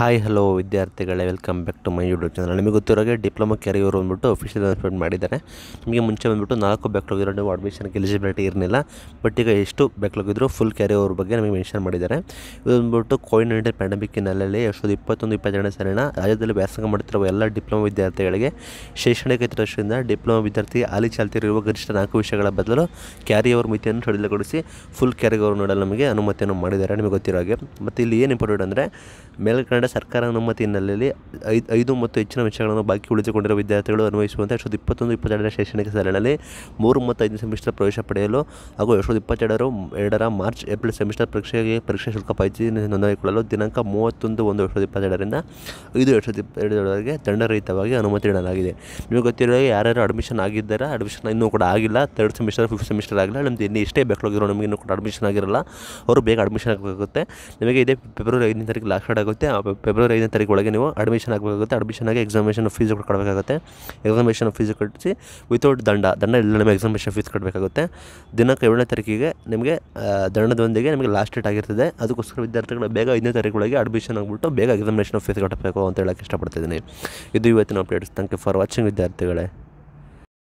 hi hello ವಿದ್ಯಾರ್ಥಿಗಳೇ welcome back to my YouTube channel ನಿಮಗೆ ಗೊತ್ತಿರೋಗೆ ಡಿಪ್ಲೊಮಾ ಕ್ಯಾರಿಯರ್ ಬಂದ್ಬಿಟ್ಟು ಅಫಿಷಿಯಲ್ ಅನೌನ್ಸ್ಮೆಂಟ್ ಮಾಡಿದ್ದಾರೆ ನಿಮಗೆ ಮುಂಚೆ ಬಂದ್ಬಿಟ್ಟು ನಾಲ್ಕು ಬ್ಯಾಕ್ಲಾಗ್ ಇರೋ ನೀವು ಅಡ್ಮಿಷನ್ಗೆ ಎಲಿಜಿಬಿಲಿಟಿ ಇರಲಿಲ್ಲ ಬಟ್ ಈಗ ಎಷ್ಟು ಬ್ಯಾಕ್ಲಾಗ್ ಇದ್ದರೂ ಫುಲ್ ಕ್ಯಾರಿಯರ್ ಬಗ್ಗೆ ನಮಗೆ ಮೆನ್ಷನ್ ಮಾಡಿದ್ದಾರೆ ಇದು ಬಂದ್ಬಿಟ್ಟು ಕೋವಿಡ್ ನೈನ್ಟೀನ್ ಪ್ಯಾಂಡಮಿಕ್ ಹಿನ್ನೆಲೆಯಲ್ಲಿ ಎರಡು ಸಾವಿರದ ಇಪ್ಪತ್ತೊಂದು ಇಪ್ಪತ್ತೆರಡನೇ ಸಾಲಿನ ರಾಜ್ಯದಲ್ಲಿ ವ್ಯಾಸಂಗ ಮಾಡುತ್ತಿರುವ ಎಲ್ಲ ಡಿಪ್ಲೊಮಾ ವಿದ್ಯಾರ್ಥಿಗಳಿಗೆ ಶೈಕ್ಷಣಿಕ ಹಿತದೃಷ್ಟಿಯಿಂದ ಡಿಪ್ಲೊಮಾ ವಿದ್ಯಾರ್ಥಿ ಹಾಲಿ ಚಾಲ್ತಿಯಿರುವ ಗರಿಷ್ಠ ನಾಲ್ಕು ವಿಷಯಗಳ ಬದಲು ಕ್ಯಾರಿ ಓವರ್ ಮಿತಿಯನ್ನು ಸಡಿಲಗೊಳಿಸಿ ಫುಲ್ ಕ್ಯಾರಿ ಓವರ್ ನೋಡಲು ನಮಗೆ ಅನುಮತಿಯನ್ನು ಮಾಡಿದ್ದಾರೆ ನಿಮಗೆ ಗೊತ್ತಿರೋ ಹಾಗೆ ಮತ್ತು ಇಲ್ಲಿ ಏನು ಇಂಪಾರ್ಟೆಂಟ್ ಅಂದರೆ ಮೇಲ್ಕಂಡ ಸರ್ಕಾರ ಅನುಮತಿ ಹಿನ್ನೆಲೆಯಲ್ಲಿ ಐದು ಐದು ಮತ್ತು ಹೆಚ್ಚಿನ ವಿಷಯಗಳನ್ನು ಬಾಕಿ ಉಳಿಸಿಕೊಂಡಿರುವ ವಿದ್ಯಾರ್ಥಿಗಳು ಅನ್ವಯಿಸುವಂತೆ ಎರಡು ಸಾವಿರದ ಇಪ್ಪತ್ತೊಂದು ಇಪ್ಪತ್ತೆರಡರ ಶೈಕ್ಷಣಿಕ ಸಾಲಿನಲ್ಲಿ ಮೂರು ಮತ್ತು ಐದು ಸೆಮಿಸ್ಟರ್ ಪ್ರವೇಶ ಪಡೆಯಲು ಹಾಗೂ ಎರಡು ಸಾವಿರದ ಇಪ್ಪತ್ತೆರಡರ ಎರಡರ ಮಾರ್ಚ್ ಏಪ್ರಿಲ್ ಸೆಮಿಸ್ಟರ್ ಪರೀಕ್ಷೆಗೆ ಪರೀಕ್ಷಾ ಶುಲ್ಕ ಪಾವತಿ ನೋಂದಾಯಿಸಿಕೊಳ್ಳಲು ದಿನಾಂಕ ಮೂವತ್ತೊಂದು ಒಂದು ಎರಡು ಸಾವಿರದ ಇಪ್ಪತ್ತೆರಡರಿಂದ ಐದು ಎರಡು ಸಾವಿರದ ಇಪ್ಪತ್ತೆರಡರವರೆಗೆ ದಂಡರಹಿತವಾಗಿ ಅನುಮತಿ ನೀಡಲಾಗಿದೆ ನಿಮಗೆ ಗೊತ್ತಿರೋ ಹಾಗೆ ಯಾರ್ಯಾರು ಅಡ್ಮಿಷನ್ ಆಗಿದ್ದಾರೆ ಅಡ್ಮಿಷನ್ ಇನ್ನೂ ಕೂಡ ಆಗಿಲ್ಲ ತರ್ಡ್ ಸೆಮಿಸ್ಟರ್ ಫಿಫ್ತ್ ಸೆಮಿಸ್ಟರ್ ಆಗಿಲ್ಲ ನಮ್ದು ಇನ್ನೂ ಎಷ್ಟೇ ಬ್ಯಾಕ್ಲಾಗ್ ನಮಗೆ ಇನ್ನೂ ಕೂಡ ಅಡ್ಮಿಷನ್ ಆಗಿರಲ್ಲ ಅವರು ಬೇಗ ಅಡ್ಮಿಷನ್ ಆಗಬೇಕಾಗುತ್ತೆ ನಿಮಗೆ ಇದೇ ಫೆಬ್ರವರಿ ಐದನೇ ತಾರೀಕು ಲಾಸ್ಟ್ ಡೇಟ್ ಆಗುತ್ತೆ ಆ ಫೆಬ್ರವರಿ ಐದನೇ ತಾರೀಕು ಒಳಗೆ ನೀವು ಅಡ್ಮಿಷನ್ ಆಗಬೇಕಾಗುತ್ತೆ ಅಡ್ಮಿಷನ್ ಆಗಿ ಎಕ್ಸಾಮಿನೇಷನ್ ಫೀಸ್ ಕೊಡಬೇಕಾಗುತ್ತೆ ಎಕ್ಸಾಮಿನೇಷನ್ ಫೀಸ್ ಕಟ್ಟಿಸಿ ವಿತೌಟ್ ದಂಡ ದಂಡ ಇಲ್ಲ ನಮಗೆ ಎಕ್ಸಾಮಿನೇಷನ್ ಫೀಸ್ ಕಟ್ಟಬೇಕಾಗುತ್ತೆ ದಿನಾಂಕ ಏಳನೇ ತಾರೀಕಿಗೆ ನಿಮಗೆ ಆ, ದಂಡದೊಂದಿಗೆ ನಿಮಗೆ ಲಾಸ್ಟ್ ಡೇಟ್ ಆಗಿರ್ತದೆ ಅದಕ್ಕೋಸ್ಕರ ವಿದ್ಯಾರ್ಥಿಗಳು ಬೇಗ ಐದನೇ ತಾರೀಕು ಒಳಗೆ ಅಡ್ಮಿಷನ್ ಆಗಿಬಿಟ್ಟು ಬೇಗ ಎಕ್ಸಾಮಿನೇಷನ್ ಫೀಸ್ ಕಟ್ಟಬೇಕು ಅಂತ ಹೇಳಕ್ಕೆ ಇಷ್ಟಪಡ್ತಿದ್ದೀನಿ ಇದು ಇವತ್ತಿನ updates thank you for watching ವಿದ್ಯಾರ್ಥಿಗಳೇ